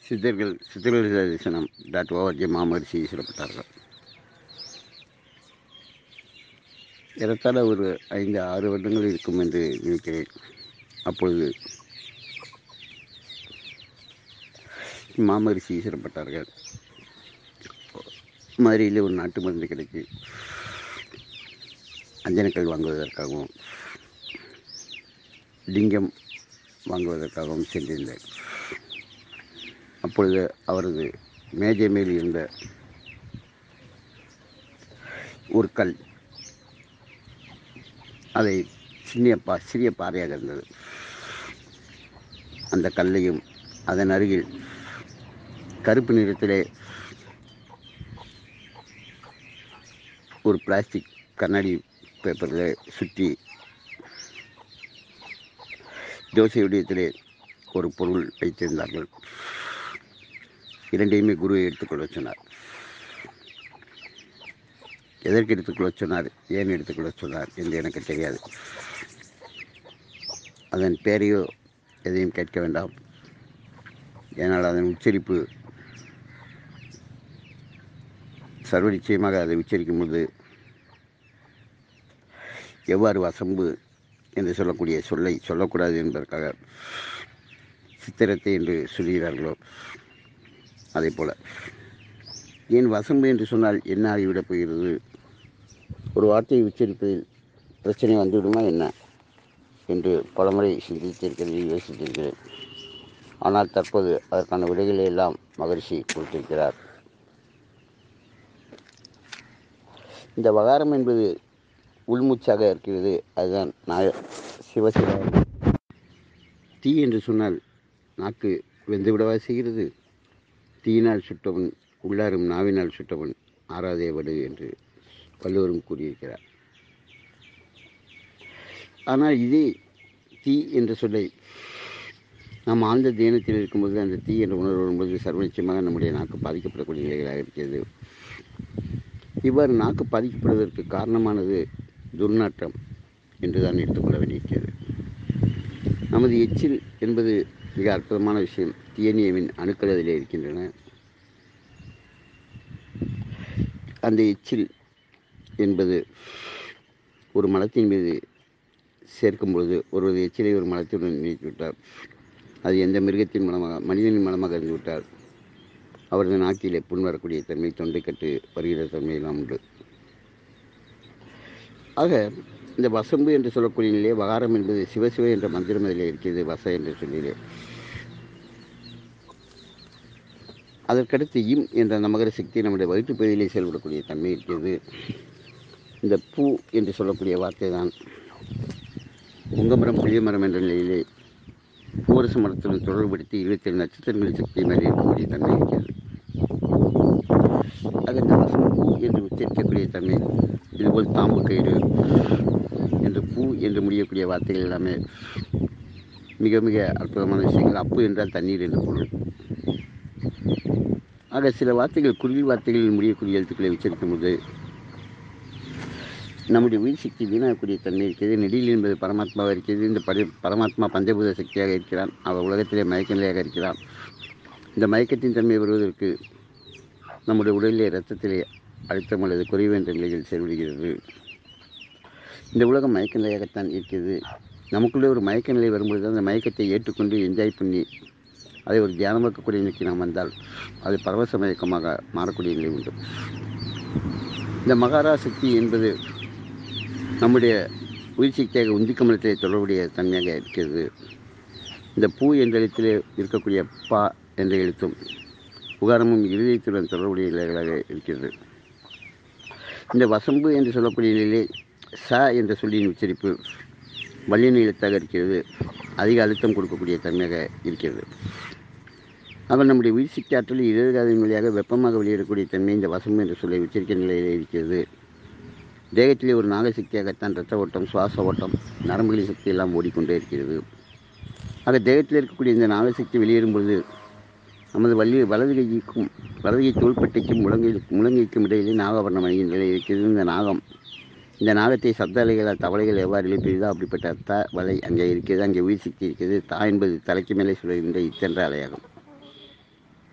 சித்தர்கள் சித்தர்கள் தரிசனம் டாட் ஓஆர்ஜி மாமரிசி சொல்லப்பட்டார்கள் ஏறத்தாழ ஒரு ஐந்து ஆறு வருடங்கள் இருக்கும் என்று நினைக்கிறேன் அப்பொழுது மாமரிசி ஈஸ்வரப்பட்டார்கள் மதுரையில் ஒரு நாட்டு மருந்து கிடைக்கு அஞ்சனக்கல் வாங்குவதற்காகவும் லிங்கம் வாங்குவதற்காகவும் சென்றிருந்தேன் அப்பொழுது அவரது மேஜை மேல் இருந்த ஒரு கல் அதை சிறிய பா சிறிய பாறையாக இருந்தது அந்த கல்லையும் அதன் அருகில் கருப்பு நிறத்திலே ஒரு பிளாஸ்டிக் கண்ணாடி பேப்பரில் சுற்றி தோசை வடிவத்திலே ஒரு பொருள் வைத்திருந்தார்கள் இரண்டையுமே குருவை எடுத்துக்கொள்ள சொன்னார் எதற்கு எடுத்துக்கொள்ள சொன்னார் ஏன் எடுத்துக்கொள்ள சொன்னார் என்று எனக்கு தெரியாது அதன் பெயரையோ எதையும் கேட்க வேண்டாம் ஏனால் அதன் உச்சரிப்பு சர்வ நிச்சயமாக அதை உச்சரிக்கும் பொழுது எவ்வாறு வசம்பு என்று சொல்லக்கூடிய சொல்லை சொல்லக்கூடாது என்பதற்காக சித்திரத்தை என்று சொல்கிறார்களோ அதே போல் ஏன் வசம்பு என்று சொன்னால் என்ன ஆகிவிடப் போகிறது ஒரு வார்த்தையை உச்சரிப்பதில் பிரச்சனை வந்துவிடுமா என்ன என்று பலமுறை சிந்தித்திருக்கிறேன் யோசித்திருக்கிறேன் ஆனால் தற்போது அதற்கான விடைகளை எல்லாம் மகரிஷி கொடுத்திருக்கிறார் இந்த வகாரம் என்பது உள்மூச்சாக இருக்கிறது அதுதான் நான் சிவசிவ தீ என்று சொன்னால் நாக்கு வெந்துவிடவா செய்கிறது தீயினால் சுட்டவன் உள்ளாரும் நாவினால் சுட்டவன் ஆறாதே வடு என்று வள்ளுவரும் கூறியிருக்கிறார் ஆனால் இதே தீ என்ற சொல்லை நாம் ஆழ்ந்த தியானத்தில் இருக்கும்போது அந்த தீ என்ற உணர்வு வரும்போது சர்வ நிச்சயமாக நம்முடைய நாக்கு பாதிக்கப்படக்கூடிய நிலைகளாக இருக்கிறது இவ்வாறு நாக்கு பாதிக்கப்படுவதற்கு காரணமானது துர்நாற்றம் என்று தான் எடுத்துக்கொள்ள வேண்டியிருக்கிறது நமது எச்சில் என்பது மிக அற்புதமான விஷயம் டிஎன்ஏவின் அணுக்கள் அதில் இருக்கின்றன அந்த எச்சில் என்பது ஒரு மலத்தின் மீது சேர்க்கும் பொழுது ஒருவது எச்சிலை ஒரு மலத்துடன் நீக்கிவிட்டார் அது எந்த மிருகத்தின் மூலமாக மனிதனின் மூலமாக இருந்துவிட்டால் அவரது நாக்கிலே புண் வரக்கூடிய தன்மை தொண்டைக்கட்டு வருகிற தன்மையெல்லாம் உண்டு ஆக இந்த வசம்பு என்று சொல்லக்கூடிய நிலையே வகாரம் என்பது சிவசிவ என்ற மந்திரம் அதில் இருக்கிறது வச என்று சொல்லிலே அதற்கடுத்து இம் என்ற அந்த மகர சக்தி நம்முடைய வயிற்றுப் பகுதியிலே செயல்படக்கூடிய தன்மை இருக்கிறது இந்த பூ என்று சொல்லக்கூடிய வார்த்தை தான் உங்கமரம் புளிய மரம் என்ற நிலையிலே பூரச மரத்துடன் தொடர்புபடுத்தி இருபத்தி ஏழு நட்சத்திரங்களின் சக்தி மேலே இருக்கக்கூடிய தன்மை இருக்கிறது ஆக இந்த வசம் பூ என்று உச்சரிக்கக்கூடிய தன்மை இதுபோல் தாம்பு கயிறு என்று பூ என்று முடியக்கூடிய வார்த்தைகள் எல்லாமே மிக மிக அற்புதமான விஷயங்கள் அப்பு என்றால் தண்ணீர் என்று பொருள் ஆக சில வார்த்தைகள் குரில் வார்த்தைகளில் முடியக்கூடிய எழுத்துக்களை உச்சரிக்கும் போது நம்முடைய உயிர் சக்தி வீணாகக்கூடிய தன்மை இருக்கிறது நெடில் என்பது பரமாத்மாவாக இருக்கிறது இந்த பரி பரமாத்மா பஞ்சபூத சக்தியாக இருக்கிறான் அவர் உலகத்திலே மயக்க நிலையாக இருக்கிறான் இந்த மயக்கத்தின் தன்மை வருவதற்கு நம்முடைய உடலிலே இரத்தத்திலே அழுத்தம் அல்லது குறைவு என்ற நிலையில் செயல்படுகிறது இந்த உலகம் மயக்க நிலையாகத்தான் இருக்கிறது நமக்குள்ளே ஒரு மயக்க நிலை வரும்பொழுது அந்த மயக்கத்தை ஏற்றுக்கொண்டு என்ஜாய் பண்ணி அதை ஒரு தியானமாக்கக்கூடிய நிலைக்கு நாம் வந்தால் அது பரவச மயக்கமாக மாறக்கூடிய நிலை உண்டு இந்த மகாரா சக்தி என்பது நம்முடைய உயிர் சக்தியாக உந்திக்கமலத்திலே தொடர்புடைய தன்மையாக இருக்கிறது இந்த பூ என்ற எழுத்திலே இருக்கக்கூடிய பா என்ற எழுத்தும் புகாரமும் இருதயத்துடன் தொடர்புடைய நிலைகளாக இருக்கிறது இந்த வசம்பு என்று சொல்லக்கூடிய நிலையிலே ச என்ற சொல்லின் உச்சரிப்பு வல்லின எழுத்தாக இருக்கிறது அதிக அழுத்தம் கொடுக்கக்கூடிய தன்மையாக இருக்கிறது அவர் நம்முடைய உயிர் சக்தி ஆற்றலில் இடதுகாதின் வழியாக வெப்பமாக வெளியிடக்கூடிய தன்மை இந்த வசம்பு என்ற சொல்லை உச்சரிக்க நிலையில் இருக்கிறது தேகத்திலே ஒரு நாகசக்தியாகத்தான் இரத்த ஓட்டம் சுவாச ஓட்டம் நரம்புகளின் சக்தி எல்லாம் ஓடிக்கொண்டே இருக்கிறது ஆக தேகத்தில் இருக்கக்கூடிய இந்த நாகசக்தி வெளியேறும் பொழுது நமது வலி வலது கைக்கும் வலது கை தோள்பட்டைக்கும் முழங்கை முழங்கைக்கும் இடையிலே நாகபரணம் அணிகின்ற நிலை இருக்கிறது இந்த நாகம் இந்த நாகத்தை சப்த அலைகளால் தவளைகள் எவ்வாறு எழுப்பியதோ அப்படிப்பட்ட த வலை அங்கே இருக்கிறது அங்கே உயிர் சக்தி இருக்கிறது தா என்பது தலைக்கு மேலே சுழல்கின்ற இத்தென்ற அலையாகும்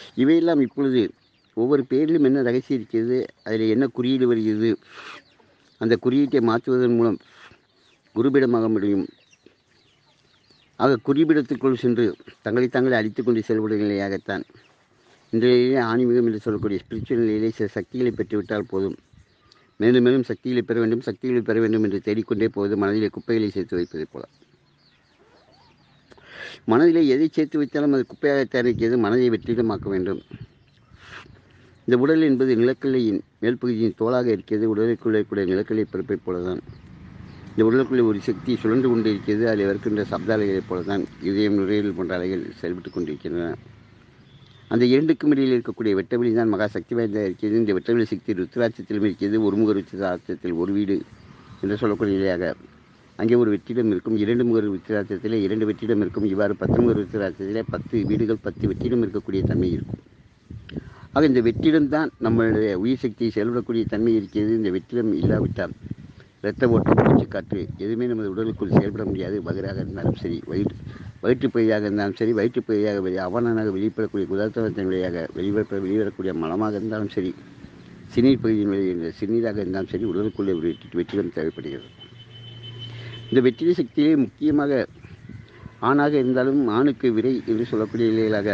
இவையெல்லாம் இப்பொழுது ஒவ்வொரு பேரிலும் என்ன ரகசியம் இருக்கிறது அதில் என்ன குறியீடு வருகிறது அந்த குறியீட்டை மாற்றுவதன் மூலம் குருபிடமாக முடியும் ஆக குறிப்பிடத்துக்குள் சென்று தங்களை தாங்களே அழித்துக் கொண்டு செயல்படும் நிலையாகத்தான் இந்த நிலையிலே ஆன்மீகம் என்று சொல்லக்கூடிய ஸ்பிரிச்சுவல் நிலையிலே சில சக்திகளை பெற்றுவிட்டால் போதும் மேலும் மேலும் சக்திகளை பெற வேண்டும் சக்திகளை பெற வேண்டும் என்று தேடிக்கொண்டே போவது மனதிலே குப்பைகளை சேர்த்து வைப்பதைப் போல மனதிலே எதை சேர்த்து வைத்தாலும் அது குப்பையாக தயாரிக்கிறது மனதை வெற்றிடமாக்க வேண்டும் இந்த உடல் என்பது நிலக்கல்லையின் மேல் பகுதியின் தோலாக இருக்கிறது உடலுக்குள்ளே இருக்கக்கூடிய நிலக்கல்லை பிறப்பைப் போலதான் இந்த உடலுக்குள்ளே ஒரு சக்தி சுழன்று கொண்டு இருக்கிறது அதில் வருகின்ற சப்த அலைகளைப் போலதான் இதயம் நுரையீரல் போன்ற அலைகள் செயல்பட்டு கொண்டிருக்கின்றன அந்த இரண்டுக்கும் இடையில் இருக்கக்கூடிய வெட்டவெளி தான் மகா சக்தி வாய்ந்ததாக இருக்கிறது இந்த வெட்டவெளி சக்தி ருத்ராட்சத்திலும் இருக்கிறது ஒருமுக ருத்ராட்சத்தில் ஒரு வீடு என்று சொல்லக்கூடிய நிலையாக அங்கே ஒரு வெற்றிடம் இருக்கும் இரண்டு முக ருத்ராட்சத்திலே இரண்டு வெற்றிடம் இருக்கும் இவ்வாறு பத்து முக ருத்ராட்சத்திலே பத்து வீடுகள் பத்து வெற்றிடம் இருக்கக்கூடிய தன்மை இருக்கும் ஆக இந்த வெற்றிடம் தான் நம்மளுடைய உயிர் சக்தியை செயல்படக்கூடிய தன்மை இருக்கிறது இந்த வெற்றிடம் இல்லாவிட்டால் இரத்த ஓட்டம் மூச்சு காற்று எதுவுமே நமது உடலுக்குள் செயல்பட முடியாது வயிறாக இருந்தாலும் சரி வயிற்று வயிற்றுப் பகுதியாக இருந்தாலும் சரி வயிற்றுப் பகுதியாக வெளி அவனாக வெளிப்படக்கூடிய குதர்த்தனத்தின் வழியாக வெளிவர வெளிவரக்கூடிய மலமாக இருந்தாலும் சரி சிறுநீர் பகுதியின் வழி சிறுநீராக இருந்தாலும் சரி உடலுக்குள்ளே ஒரு வெற்றி வெற்றிடம் தேவைப்படுகிறது இந்த வெற்றிட சக்தியிலே முக்கியமாக ஆணாக இருந்தாலும் ஆணுக்கு விரை என்று சொல்லக்கூடிய நிலைகளாக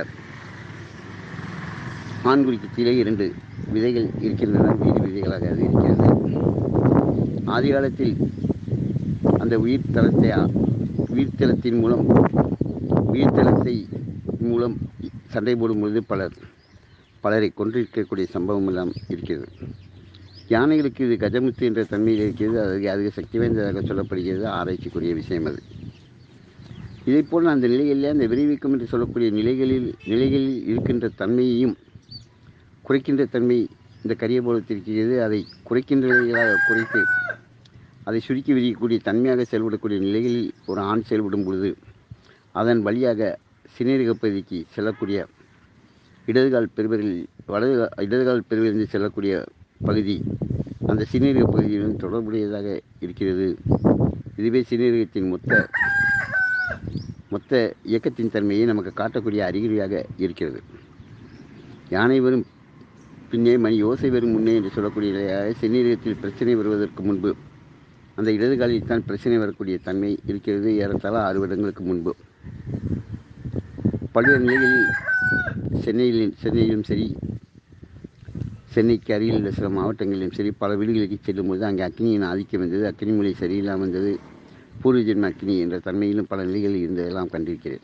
ஆண்குறிக்கு கீழே இரண்டு விதைகள் இருக்கின்றன வீடு விதைகளாக அது இருக்கிறது ஆதி காலத்தில் அந்த உயிர் தளத்தை உயிர்த்தலத்தின் மூலம் உயிர்த்தலத்தை மூலம் சண்டை போடும் பொழுது பலர் பலரை கொன்றிருக்கக்கூடிய சம்பவம் எல்லாம் இருக்கிறது யானைகளுக்கு இது கஜமுத்து என்ற தன்மையில் இருக்கிறது அது அதிக சக்தி வாய்ந்ததாக சொல்லப்படுகிறது ஆராய்ச்சிக்குரிய விஷயம் அது இதைப்போல் அந்த நிலைகளில் அந்த விரைவிக்கும் என்று சொல்லக்கூடிய நிலைகளில் நிலைகளில் இருக்கின்ற தன்மையையும் குறைக்கின்ற தன்மை இந்த கரிய போலத்திருக்கிறது அதை குறைக்கின்ற நிலைகளாக குறைத்து அதை சுருக்கி விரிக்கக்கூடிய தன்மையாக செயல்படக்கூடிய நிலைகளில் ஒரு ஆண் செயல்படும் பொழுது அதன் வழியாக சிறுநீரக பகுதிக்கு செல்லக்கூடிய இடதுகால் பெருவரில் வலது இடதுகால் பெருவரிலிருந்து செல்லக்கூடிய பகுதி அந்த சிறுநீரக பகுதியுடன் தொடர்புடையதாக இருக்கிறது இதுவே சிறுநீரகத்தின் மொத்த மொத்த இயக்கத்தின் தன்மையை நமக்கு காட்டக்கூடிய அறிகுறியாக இருக்கிறது யானை வரும் பின்னே மணி யோசை வரும் முன்னே என்று சொல்லக்கூடிய நிலையாக சிறுநீரகத்தில் பிரச்சனை வருவதற்கு முன்பு அந்த இடது காலில் தான் பிரச்சனை வரக்கூடிய தன்மை இருக்கிறது ஏறத்தாழ ஆறு வருடங்களுக்கு முன்பு பல்வேறு நிலைகளில் சென்னையில் சென்னையிலும் சரி சென்னைக்கு அருகில் உள்ள சில மாவட்டங்களிலும் சரி பல வீடுகளுக்கு செல்லும்போது அங்கே அக்னியின் ஆதிக்கம் வந்தது அக்னி மொழி சரியில்லாமல் வந்தது பூர்வ ஜென்ம அக்னி என்ற தன்மையிலும் பல நிலைகளில் இருந்ததெல்லாம் கண்டிருக்கிறேன்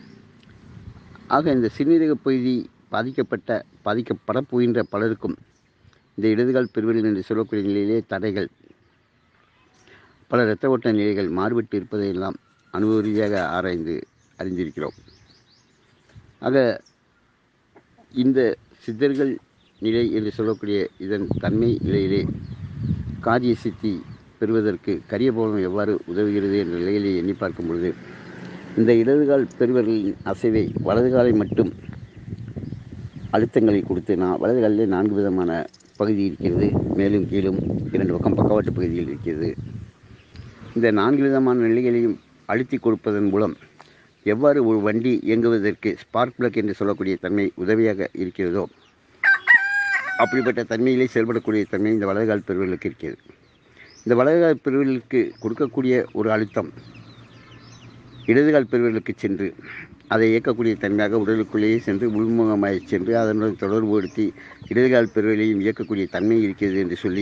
ஆக இந்த சிறுநீரக பகுதி பாதிக்கப்பட்ட பாதிக்கப்படப் போகின்ற பலருக்கும் இந்த இடதுகால் பெருவெளியில் என்று சொல்லக்கூடிய நிலையிலே தடைகள் பல இரத்த ஓட்ட நிலைகள் மாறுபட்டு இருப்பதையெல்லாம் அனுபவ ரீதியாக ஆராய்ந்து அறிந்திருக்கிறோம் ஆக இந்த சித்தர்கள் நிலை என்று சொல்லக்கூடிய இதன் தன்மை நிலையிலே காரிய சித்தி பெறுவதற்கு கரிய போலம் எவ்வாறு உதவுகிறது என்ற நிலையிலே எண்ணி பார்க்கும் பொழுது இந்த இடதுகால் பெறுவர்களின் அசைவை வலது காலை மட்டும் அழுத்தங்களை கொடுத்து நான் வலது காலிலே நான்கு விதமான பகுதி இருக்கிறது மேலும் கீழும் இரண்டு பக்கம் பக்கவாட்டு பகுதியில் இருக்கிறது இந்த நான்கு விதமான நிலைகளையும் அழுத்தி கொடுப்பதன் மூலம் எவ்வாறு ஒரு வண்டி இயங்குவதற்கு ஸ்பார்க் பிளக் என்று சொல்லக்கூடிய தன்மை உதவியாக இருக்கிறதோ அப்படிப்பட்ட தன்மையிலே செயல்படக்கூடிய தன்மை இந்த வலதுகால் பெருவிலுக்கு இருக்கிறது இந்த வலதுகால் பெருவிலுக்கு கொடுக்கக்கூடிய ஒரு அழுத்தம் இடதுகால் பெருவிலுக்கு சென்று அதை இயக்கக்கூடிய தன்மையாக உடலுக்குள்ளேயே சென்று உள்முகமாக சென்று அதனுடன் தொடர்புபடுத்தி இடதுகால் பெருவிலையும் இயக்கக்கூடிய தன்மை இருக்கிறது என்று சொல்லி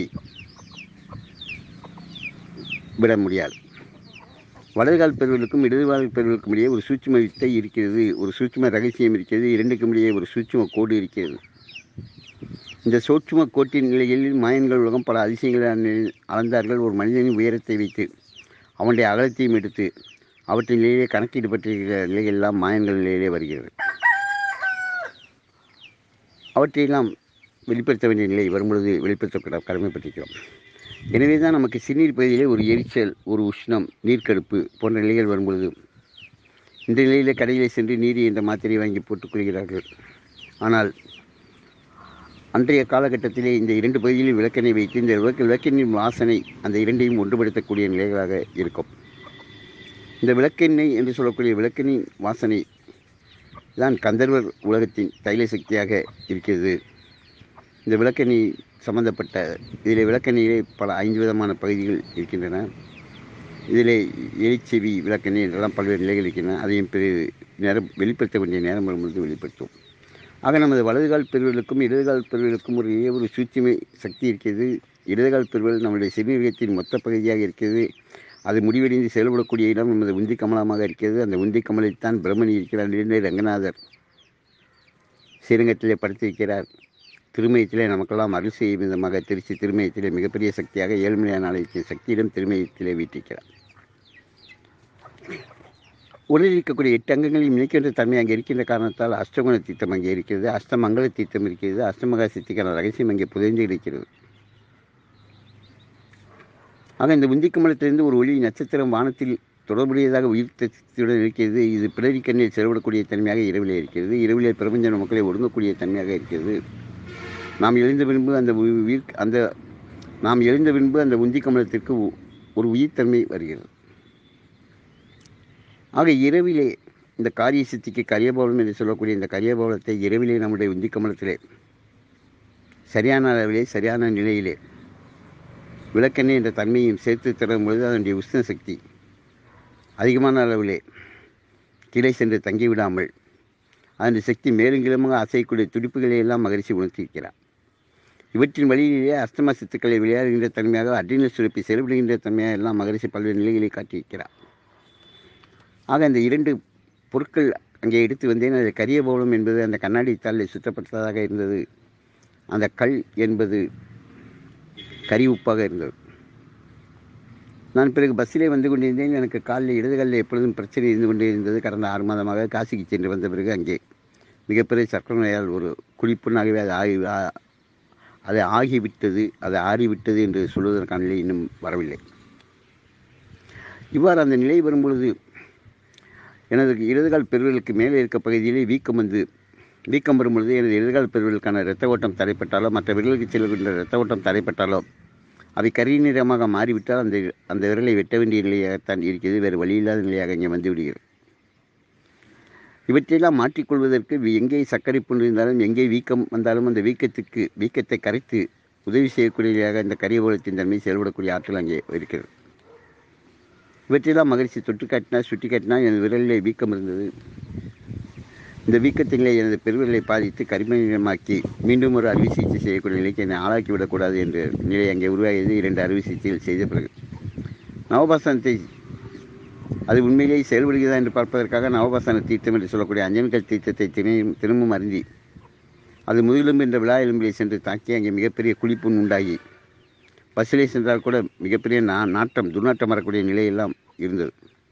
விட முடியாது வலதுகால் பெருவிலுக்கும் இடதுகால் பெருவிலுக்கும் இடையே ஒரு சூட்சும வித்தை இருக்கிறது ஒரு சூட்சும ரகசியம் இருக்கிறது இரண்டுக்கும் இடையே ஒரு சூட்சும கோடு இருக்கிறது இந்த சூட்சும கோட்டின் நிலையில் மாயன்கள் உலகம் பல அதிசயங்களை அணி- அளந்தார்கள் ஒரு மனிதனின் உயரத்தை வைத்து அவனுடைய அகலத்தையும் எடுத்து அவற்றின் நிலையிலே கணக்கீடுபட்டிருக்கிற நிலையெல்லாம் மாயன்கள் நிலையிலே வருகிறது அவற்றையெல்லாம் வெளிப்படுத்த வேண்டிய நிலை வரும்பொழுது வெளிப்படுத்த கடமைப்பட்டிருக்கிறோம் எனவே தான் நமக்கு சிறுநீர் பகுதியிலே ஒரு எரிச்சல் ஒரு உஷ்ணம் நீர்க்கடுப்பு போன்ற நிலைகள் வரும்பொழுது இந்த நிலையிலே கடையிலே சென்று நீர் என்ற மாத்திரையை வாங்கி போட்டுக்கொள்கிறார்கள் ஆனால் அன்றைய காலகட்டத்திலே இந்த இரண்டு பகுதியிலும் விளக்கெண்ணெய் வைத்து இந்த விளக்கு விளக்கெண்ணின் வாசனை அந்த இரண்டையும் ஒன்றுபடுத்தக்கூடிய நிலைகளாக இருக்கும் இந்த விளக்கெண்ணெய் என்று சொல்லக்கூடிய விளக்கெண்ணின் வாசனை இதான் கந்தர்வர் உலகத்தின் தைல சக்தியாக இருக்கிறது இந்த விளக்கணி சம்பந்தப்பட்ட இதில் விளக்கணியிலே பல ஐந்து விதமான பகுதிகள் இருக்கின்றன இதில் எரிச்செவி விளக்கணி என்றெல்லாம் பல்வேறு நிலைகள் இருக்கின்றன அதையும் பிறகு நேரம் வெளிப்படுத்த வேண்டிய நேரம் வரும்பொழுது வெளிப்படுத்தும் ஆக நமது வலதுகால் பெருவலுக்கும் இடதுகால் பெருவலுக்கும் ஒரு ஒரு சூட்சுமை சக்தி இருக்கிறது இடதுகால் பெருவல் நம்முடைய சிறுநீரகத்தின் மொத்த பகுதியாக இருக்கிறது அது முடிவடைந்து செயல்படக்கூடிய இடம் நமது உந்தி கமலமாக இருக்கிறது அந்த உந்தி கமலைத்தான் பிரம்மணி இருக்கிறார் என்று ரங்கநாதர் ஸ்ரீரங்கத்திலே படுத்திருக்கிறார் திருமயத்திலே நமக்கெல்லாம் அருள் செய்யும் விதமாக திருச்சி திருமயத்திலே மிகப்பெரிய சக்தியாக ஏழ்மையான ஆலயத்தின் சக்தியிடம் திருமயத்திலே வீட்டிருக்கிறார் உடலில் இருக்கக்கூடிய எட்டு அங்கங்களையும் இணைக்கின்ற தன்மை அங்கே இருக்கின்ற காரணத்தால் அஷ்டகுண தீர்த்தம் அங்கே இருக்கிறது அஷ்டமங்கல தீர்த்தம் இருக்கிறது அஷ்டமகா சித்திக்கான ரகசியம் அங்கே புதைந்து இருக்கிறது ஆக இந்த உந்தி கமலத்திலிருந்து ஒரு ஒளி நட்சத்திரம் வானத்தில் தொடர்புடையதாக உயிர் சக்தியுடன் இருக்கிறது இது பிறவி கண்ணில் செயல்படக்கூடிய தன்மையாக இரவிலே இருக்கிறது இரவிலே பிரபஞ்ச மக்களை ஒடுங்கக்கூடிய தன்மையாக இருக்கிறது நாம் எழுந்த பின்பு அந்த உயிர் அந்த நாம் எழுந்த பின்பு அந்த உந்தி கமலத்திற்கு ஒரு உயிர்த்தன்மை வருகிறது ஆக இரவிலே இந்த காரிய சித்திக்கு கரியபவனம் என்று சொல்லக்கூடிய இந்த கரியபவனத்தை இரவிலே நம்முடைய உந்தி கமலத்திலே சரியான அளவிலே சரியான நிலையிலே விளக்கெண்ணெய் என்ற தன்மையும் சேர்த்து தரும் பொழுது அதனுடைய உஷ்ண சக்தி அதிகமான அளவிலே கீழே சென்று தங்கிவிடாமல் அதனுடைய சக்தி மேலும் கீழமாக அசையக்கூடிய துடிப்புகளை எல்லாம் மகிழ்ச்சி உணர்த்தியிருக்கிறார் இவற்றின் வழியிலேயே அஸ்தம சித்துக்களை விளையாடுகின்ற தன்மையாக அட்ரினல் சுரப்பி செயல்படுகின்ற தன்மையாக எல்லாம் மகரிஷி பல்வேறு நிலைகளை காட்டியிருக்கிறார் ஆக அந்த இரண்டு பொருட்கள் அங்கே எடுத்து வந்தேன் அது கரிய பவுலம் என்பது அந்த கண்ணாடி தாளில் சுத்தப்பட்டதாக இருந்தது அந்த கல் என்பது கறி உப்பாக இருந்தது நான் பிறகு பஸ்ஸிலே வந்து கொண்டிருந்தேன் எனக்கு காலில் இடதுகாலில் எப்பொழுதும் பிரச்சனை இருந்து கொண்டே இருந்தது கடந்த ஆறு மாதமாக காசிக்கு சென்று வந்த பிறகு அங்கே மிகப்பெரிய சர்க்கரை நோயால் ஒரு குளிப்புனாகவே அது ஆகி அது ஆகிவிட்டது அது ஆறிவிட்டது என்று சொல்வதற்கான நிலை இன்னும் வரவில்லை இவ்வாறு அந்த நிலை வரும்பொழுது எனது இடதுகால் பெருவிலுக்கு மேலே இருக்க பகுதியிலே வீக்கம் வந்து வீக்கம் வரும்பொழுது எனது இடதுகால் பெருவிலுக்கான இரத்த ஓட்டம் தடைப்பட்டாலோ மற்ற விரலுக்கு செல்கின்ற இரத்த ஓட்டம் தடைப்பட்டாலோ அவை கரி நிறமாக மாறிவிட்டால் அந்த அந்த விரலை வெட்ட வேண்டிய நிலையாகத்தான் இருக்கிறது வேறு வழியில்லாத நிலையாக இங்கே வந்து விடுகிறது இவற்றையெல்லாம் மாற்றிக்கொள்வதற்கு எங்கே சர்க்கரை புண்ணு இருந்தாலும் எங்கே வீக்கம் வந்தாலும் அந்த வீக்கத்துக்கு வீக்கத்தை கரைத்து உதவி செய்யக்கூடியதாக இந்த கரியபோலத்தின் தன்மை செயல்படக்கூடிய ஆற்றல் அங்கே இருக்கிறது இவற்றையெல்லாம் மகிழ்ச்சி தொட்டு காட்டினா சுட்டி காட்டினா எனது விரலிலே வீக்கம் இருந்தது இந்த வீக்கத்திலே எனது பெருவிரலை பாதித்து கரிமணியமாக்கி மீண்டும் ஒரு அறுவை சிகிச்சை செய்யக்கூடிய நிலைக்கு என்னை ஆளாக்கி விடக்கூடாது என்ற நிலை அங்கே உருவாகியது இரண்டு அறுவை சிகிச்சைகள் செய்த பிறகு நவபாசனத்தை அது உண்மையிலேயே செயல்படுகிறதா என்று பார்ப்பதற்காக நவபாசன தீர்த்தம் என்று சொல்லக்கூடிய அஞ்சன்கள் தீர்த்தத்தை தினையும் திரும்பவும் அருந்தி அது முதுகெலும்பு என்ற விழா எலும்பிலே சென்று தாக்கி அங்கே மிகப்பெரிய குளிப்புண் உண்டாகி பஸ்ஸிலே சென்றால் கூட மிகப்பெரிய நா நாட்டம் துர்நாட்டம் வரக்கூடிய நிலையெல்லாம் இருந்தது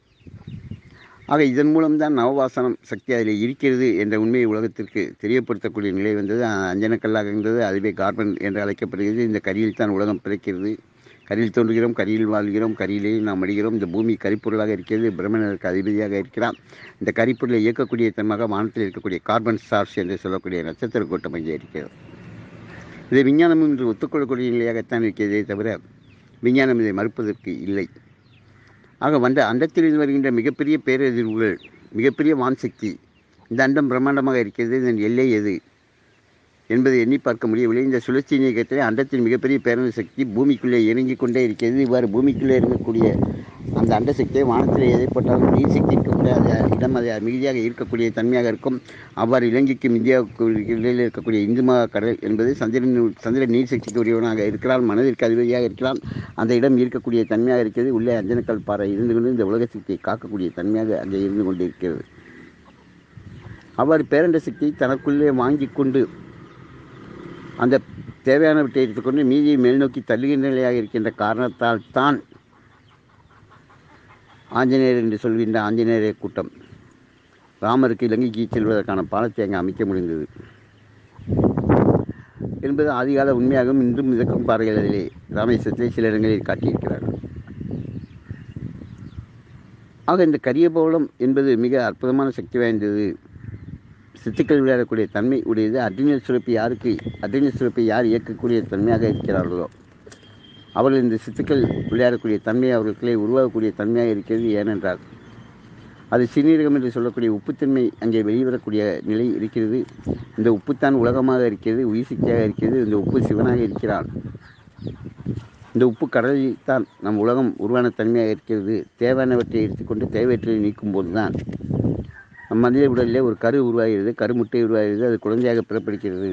ஆக இதன் மூலம்தான் நவவாசனம் சக்தி அதில் இருக்கிறது என்ற உண்மையை உலகத்திற்கு தெரியப்படுத்தக்கூடிய நிலை வந்தது அஞ்சனக்கல்லாக இருந்தது அதுவே கார்பன் என்று அழைக்கப்படுகிறது இந்த கரியில் தான் உலகம் பிறக்கிறது கரியில் தோன்றுகிறோம் கரியில் வாழ்கிறோம் கரியிலே நாம் அடிகிறோம் இந்த பூமி கரிப்பொருளாக இருக்கிறது பிரம்மணருக்கு அதிபதியாக இருக்கிறான் இந்த கரிப்பொருளை இயக்கக்கூடிய தன்மாக வானத்தில் இருக்கக்கூடிய கார்பன் ஸ்டார்ஸ் என்று சொல்லக்கூடிய நட்சத்திர கூட்டம் இங்கே இருக்கிறது இதை விஞ்ஞானம் என்று ஒத்துக்கொள்ளக்கூடிய நிலையாகத்தான் இருக்கிறதே தவிர விஞ்ஞானம் இதை மறுப்பதற்கு இல்லை ஆக வந்த அண்டத்திலிருந்து வருகின்ற மிகப்பெரிய பேரதிர்வுகள் மிகப்பெரிய வான்சக்தி இந்த அண்டம் பிரம்மாண்டமாக இருக்கிறது இதன் எல்லை எது என்பதை எண்ணி பார்க்க முடியவில்லை இந்த சுழற்சி இயக்கத்தில் அண்டத்தின் மிகப்பெரிய பேரண சக்தி பூமிக்குள்ளே இறங்கிக் கொண்டே இருக்கிறது இவ்வாறு பூமிக்குள்ளே இருக்கக்கூடிய அந்த அண்ட சக்தியை வானத்தில் எதை போட்டாலும் நீர் சக்தி இருக்கக்கூடிய அது இடம் அதை மிகுதியாக ஈர்க்கக்கூடிய தன்மையாக இருக்கும் அவ்வாறு இலங்கைக்கும் இந்தியாவுக்கு இடையில் இருக்கக்கூடிய இந்து மகா கடல் என்பது சந்திரன் சந்திர நீர் சக்திக்கு உரியவனாக இருக்கிறான் மனதிற்கு அதிபதியாக இருக்கிறான் அந்த இடம் ஈர்க்கக்கூடிய தன்மையாக இருக்கிறது உள்ளே அஞ்சனக்கல் பாறை இருந்து கொண்டு இந்த உலக சக்தியை காக்கக்கூடிய தன்மையாக அங்கே இருந்து கொண்டு இருக்கிறது அவ்வாறு பேரண்ட சக்தியை தனக்குள்ளே வாங்கி கொண்டு அந்த தேவையானவற்றை எடுத்துக்கொண்டு மீதியை மேல்நோக்கி தள்ளுகின்ற நிலையாக இருக்கின்ற காரணத்தால் தான் ஆஞ்சநேயர் என்று சொல்கின்ற ஆஞ்சநேயர் கூட்டம் ராமருக்கு இலங்கைக்கு செல்வதற்கான பாலத்தை அங்கே அமைக்க முடிந்தது என்பது ஆதிகால உண்மையாகவும் இன்றும் மிதக்கும் பாறைகளிலே ராமேஸ்வரத்தை சில இடங்களில் காட்டியிருக்கிறார்கள் ஆக இந்த கரியபோலம் என்பது மிக அற்புதமான சக்தி வாய்ந்தது சித்துக்கள் விளையாடக்கூடிய தன்மை உடையது அட்ரினல் சுரப்பி யாருக்கு அட்ரினல் சுரப்பை யார் இயக்கக்கூடிய தன்மையாக இருக்கிறார்களோ அவர்கள் இந்த சித்துக்கள் விளையாடக்கூடிய தன்மை அவர்களுக்குள்ளே உருவாகக்கூடிய தன்மையாக இருக்கிறது ஏனென்றால் அது சிறுநீரகம் என்று சொல்லக்கூடிய உப்புத்தன்மை அங்கே வெளிவரக்கூடிய நிலை இருக்கிறது இந்த உப்புத்தான் உலகமாக இருக்கிறது உயிர் சக்தியாக இருக்கிறது இந்த உப்பு சிவனாக இருக்கிறான் இந்த உப்பு கடலில் தான் நம் உலகம் உருவான தன்மையாக இருக்கிறது தேவையானவற்றை எடுத்துக்கொண்டு தேவையற்றதை நீக்கும்போது தான் நம் மனித உடலிலே ஒரு கரு உருவாகிறது கருமுட்டை உருவாகிறது அது குழந்தையாக பிறப்பிடிக்கிறது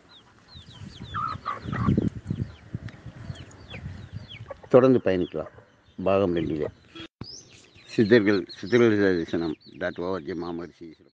தொடர்ந்து பயணிக்கலாம் பாகம் ரெண்டிலே சித்தர்கள் சித்தர்கள் தரிசனம் டாட் ஓவர் ஜே மாமரிசி